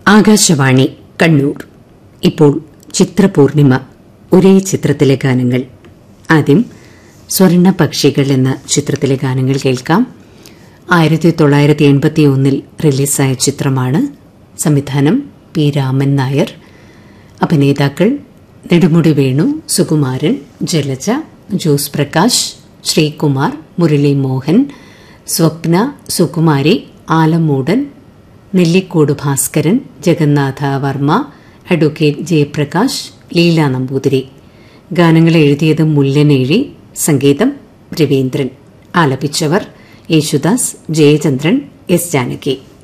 ആകാശവാണി കണ്ണൂർ ഇപ്പോൾ ചിത്രപൂർണിമ ഒരേ ചിത്രത്തിലെ ഗാനങ്ങൾ ആദ്യം സ്വർണ്ണ പക്ഷികൾ എന്ന ചിത്രത്തിലെ ഗാനങ്ങൾ കേൾക്കാം ആയിരത്തി തൊള്ളായിരത്തി എൺപത്തി ഒന്നിൽ റിലീസായ ചിത്രമാണ് സംവിധാനം പി രാമൻ നായർ അഭിനേതാക്കൾ നെടുമുടി വേണു സുകുമാരൻ ജലജ ജോസ് പ്രകാശ് ശ്രീകുമാർ മുരളി മോഹൻ സ്വപ്ന സുകുമാരി ആലമൂടൻ നെല്ലിക്കോട് ഭാസ്കരൻ ജഗന്നാഥ വർമ്മ അഡ്വക്കേറ്റ് ജയപ്രകാശ് ലീല നമ്പൂതിരി ഗാനങ്ങൾ എഴുതിയത് മുല്ലനേഴി സംഗീതം രവീന്ദ്രൻ ആലപിച്ചവർ യേശുദാസ് ജയചന്ദ്രൻ എസ് ജാനകി